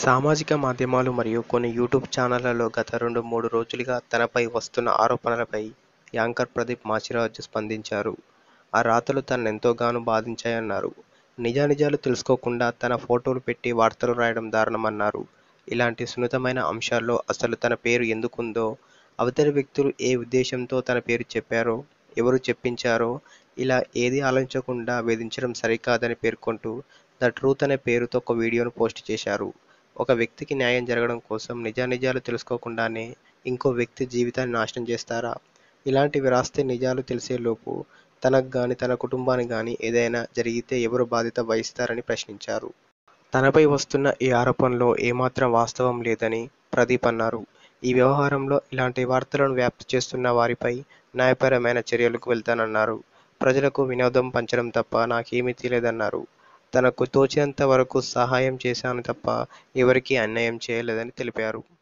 సామాజిక మాధ్యమాలు మరియు కొన్ని యూట్యూబ్ ఛానళ్లలో గత రెండు మూడు రోజులుగా తనపై వస్తున్న ఆరోపణలపై యాంకర్ ప్రదీప్ మాచిరాజు స్పందించారు. ఆ రాతలు తననెంతోగానో బాధించాయన్నారు. నిజానిజాలు తెలుసుకోకుండా తన ఫోటోలు పెట్టి వార్తలు రాయడం దారుణమన్నారు. ఇలాంటి సున్నితమైన అంశాల్లో అసలు తన పేరు ఎందుకుందో, అవతలి వ్యక్తులు ఏ ఉద్దేశంతో తన పేరు చెప్పారో, ఎవరు చెప్పించారో ఇలా ఏదీ ఆలోచించకుండా వేధించడం సరికాదని పేర్కొంటూ 'ద ట్రూత్' అనే పేరుతో ఒక వీడియోను పోస్ట్ చేశారు. ఒక వ్యక్తికి న్యాయం జరగడం కోసం నిజానిజాలు తెలుసుకోకుండానే ఇంకో వ్యక్తి జీవితాన్ని నాశనం చేస్తారా? ఇలాంటివి రాస్తే నిజాలు తెలిసేలోపు తనకు గానీ, తన కుటుంబానికి గానీ ఏదైనా జరిగితే ఎవరు బాధ్యత వహిస్తారని ప్రశ్నించారు. తనపై వస్తున్న ఈ ఆరోపణల్లో ఏమాత్రం వాస్తవం లేదని ప్రదీప్ అన్నారు. ఈ వ్యవహారంలో ఇలాంటి వార్తలను వ్యాప్తి చేస్తున్న వారిపై న్యాయపరమైన చర్యలకు వెళ్తానన్నారు. ప్రజలకు వినోదం పంచడం తప్ప నాకేమీ తెలియదన్నారు. తనకు తోచినంత వరకు సహాయం చేశాను తప్ప ఎవరికీ అన్యాయం చేయలేదని తెలిపారు.